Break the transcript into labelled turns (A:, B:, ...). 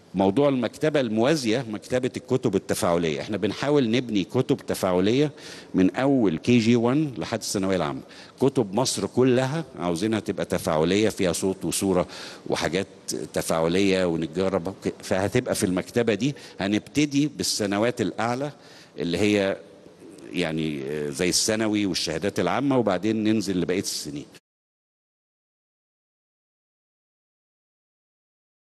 A: موضوع المكتبة الموازية مكتبة الكتب التفاعلية احنا بنحاول نبني كتب تفاعلية من أول كي جي 1 لحد الثانوية العامة كتب مصر كلها عاوزينها تبقى تفاعلية فيها صوت وصورة وحاجات تفاعلية ونجرب فهتبقى في المكتبة دي هنبتدي بالسنوات الأعلى اللي هي يعني زي الثانوي والشهادات العامة وبعدين ننزل لبقية السنين